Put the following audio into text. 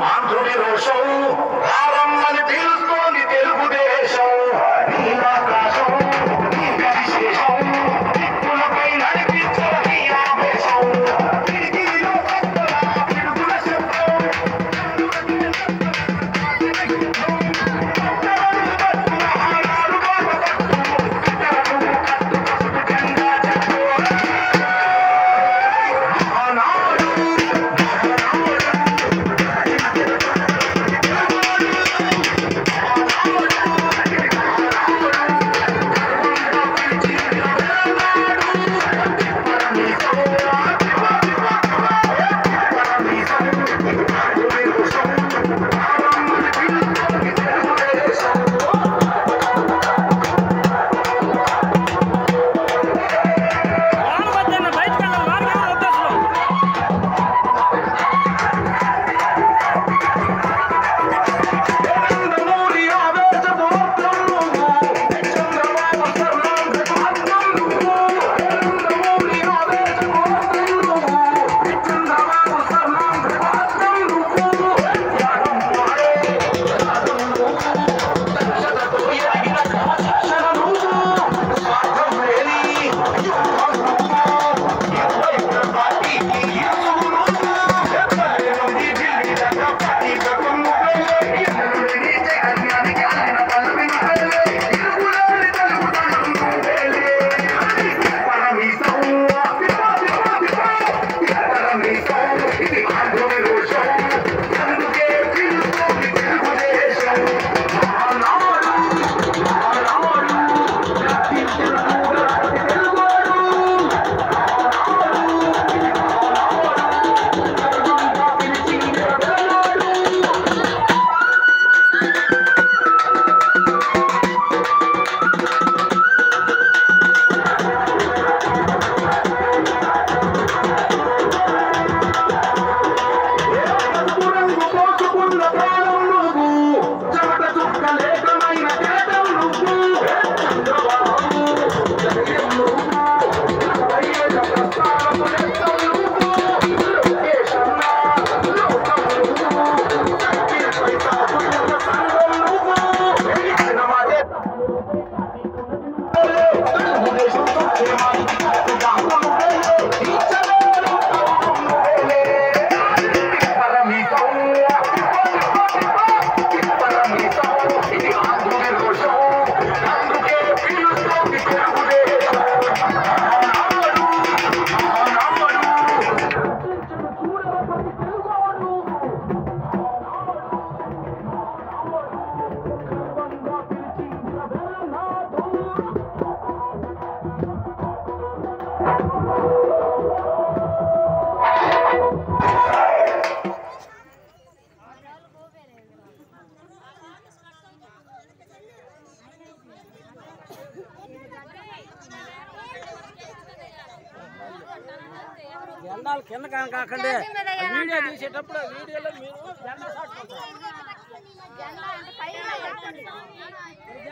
ఆంధ్రుడి రోషం రారమ్మని పిలుస్తోంది తెలుగుదేశం నీలాకాశం నీ విశేషం దిక్కులపై నడిపించే నీ ఆవేశం పిడికిలిలో కత్తుల పిడుగుల శబ్దం వాన పద్దన్న బయటికి వెళ్ళాలి వానకి ఎవరు వద్దు అసలు నందమూరి ఆవేశపోత్రం నువ్వు చంద్రబాబు సర్వాంగపాత్రం నువ్వు నందమూరి ఆవేశపోత్రం నువ్వు చంద్రబాబు సర్వాంగపాత్రం నువ్వు యాగం వాడే యాగం నువ్వు దక్షతతో ఎదిగిన శాసన నువ్వు స్వార్థం లేని యుద్ధం నువ్వు ఇరవై పార్టీకి ఇరువు నువ్వు ఎక్కడి నుండి ఢిల్లీ దాకా పార్టీలకు నువ్వే ఇరువురిని జగన్యానికి ఆయన పల్లవి నువ్వేలే ఇరువురాని తెలుగుదనం నువ్వేలే పరమేశం పరమేశం ఇది ఆంధ్రుని రోషం అందుకే పిలుస్తోంది తెలుగుదేశం మహానాడు మహానాడు రక్షించిన మూలాది తెలుగోడు రంగు పోసుకున్న ప్రాణం నువ్వు చెమట చుక్క లేఖమైన కేటం నువ్వు చంద్రబాబు జగన్ నువ్వు నలభై ఏళ్ళ ప్రస్థానపు నెత్తం నువ్వు లోకేశన్న లోకం నువ్వు చక్కెరపై సాగుతున్న సంఘం నువ్వు ఇచ్చిన మాటే తెలుగుదేశంతో క్షేమానికి కాపుగా నువ్వేలే ఇచ్చలేరు నువ్వేలే పరమితం పరమితం ఇది ఆంధ్రుని రోషం అందుకే పిలుస్తోంది తెలుగుదేశం ఆనాడు ఆనాడు చూడవలసి తెలుగోడు గర్వంగా పిలిచించిన వేనాడు జెండాలు కింద కాని కాకండి ఆ వీడియో తీసేటప్పుడు ఆ వీడియోలో మీరు జెండా సాటుకుంటారు జెండా అంటే పైన పెట్టండి